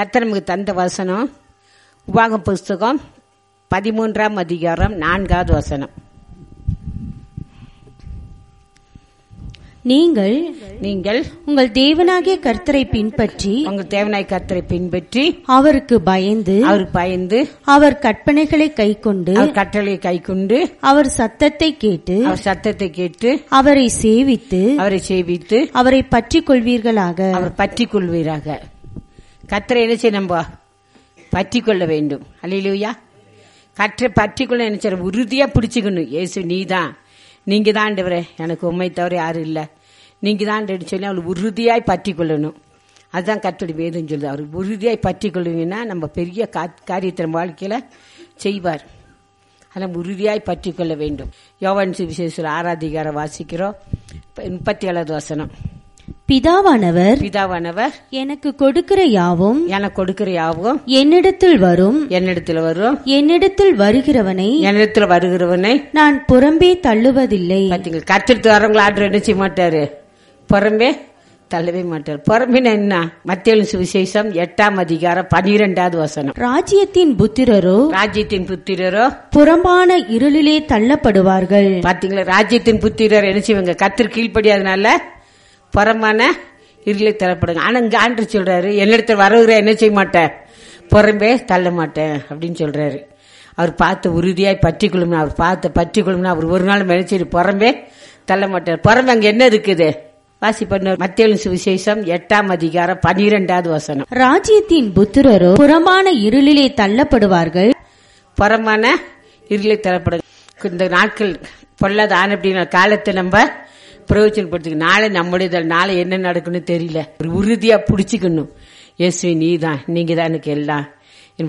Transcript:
கர்த்தர் நமக்கு தந்த வசனம் உபாகம் புஸ்தகம் பதிமூன்றாம் அதிகாரம் நான்காவது வசனம் நீங்கள் நீங்கள் உங்கள் தேவனாகிய கர்த்தரை பின்பற்றி உங்கள் தேவனாய் கர்த்தரை பின்பற்றி அவருக்கு பயந்து அவர் பயந்து அவர் கற்பனைகளை கைக்கொண்டு அவர் கட்டளையை கைக்கொண்டு அவர் சத்தத்தை கேட்டு அவர் சத்தத்தை கேட்டு அவரை சேவித்து அவரை சேவித்து அவரை பற்றிக் கொள்வீர்களாக அவர் பற்றி கொள்வீராக கத்தரை என்ன செய்ய நம்ம பற்றி கொள்ள வேண்டும் அல்லையிலூயா கற்றை பற்றி கொள்ள என்ன செய்ய உறுதியா பிடிச்சுக்கணும் இயேசு நீதான் நீங்க தான் ஆண்டவரே எனக்கு உண்மை தவிர யாரும் இல்லை நீங்க தான் ஆண்டவரே சொல்லி அவளை உறுதியாய் பற்றி கொள்ளணும் அதுதான் கத்தோடி வேதம் சொல்லுது அவர் உறுதியாய் பற்றி கொள்வீங்கன்னா நம்ம பெரிய கா- காரியத்தை நம்ம வாழ்க்கையில செய்வார் அதனால் உறுதியாய் பற்றி கொள்ள வேண்டும் யோவான் சுவிசேஷர் ஆராதிகார வாசிக்கிறோம் முப்பத்தி ஏழாவது வசனம் பிதாவானவர் பிதாவானவர் எனக்கு கொடுக்கிற யாவும் எனக்கு கொடுக்கிற யாவும் என்னிடத்தில் வரும் என்னிடத்துல வரும் என்னிடத்தில் வருகிறவனை என்னிடத்துல வருகிறவனை நான் புறம்பே தள்ளுவதில்லை பாத்தீங்களா கத்திரித்து வரவங்களை ஆர்டர் என்ன செய்ய மாட்டாரு புறம்பே தள்ளவே மாட்டார் புறம்பின என்ன மத்திய சுவிசேஷம் எட்டாம் அதிகாரம் பனிரெண்டாவது வசனம் ராஜ்யத்தின் புத்திரரோ ராஜ்யத்தின் புத்திரரோ புறம்பான இருளிலே தள்ளப்படுவார்கள் பாத்தீங்களா ராஜ்யத்தின் புத்திரர் என்ன செய்வாங்க கத்திர கீழ்ப்படியாதனால புறமான இருளை தள்ளப்படுங்க ஆனா இங்க ஆண்டு சொல்றாரு என்னிடத்துல வருகிற என்ன செய்ய மாட்டேன் புறம்பே தள்ள மாட்டேன் அப்படின்னு சொல்றாரு அவர் பார்த்து உறுதியாய் பற்றி கொள்ளும்னா அவர் பார்த்து பற்றி கொள்ளும்னா அவர் ஒரு நாள் நினைச்சிட்டு புறம்பே தள்ள மாட்டார் புறம்பே அங்க என்ன இருக்குது வாசி பண்ண மத்திய சுவிசேஷம் எட்டாம் அதிகாரம் பனிரெண்டாவது வசனம் ராஜ்யத்தின் புத்திரரோ புறம்பான இருளிலே தள்ளப்படுவார்கள் புறமான இருளை தரப்படுங்க இந்த நாட்கள் பொல்லாத ஆன அப்படிங்கிற காலத்தை நம்ம பிரயோஜனப்படுத்திக்க நாளை நம்முடைய நாளை என்ன நடக்குன்னு தெரியல ஒரு உறுதியா புடிச்சுக்கணும் இயேசுவே நீ தான் நீங்க தான் எனக்கு எல்லாம்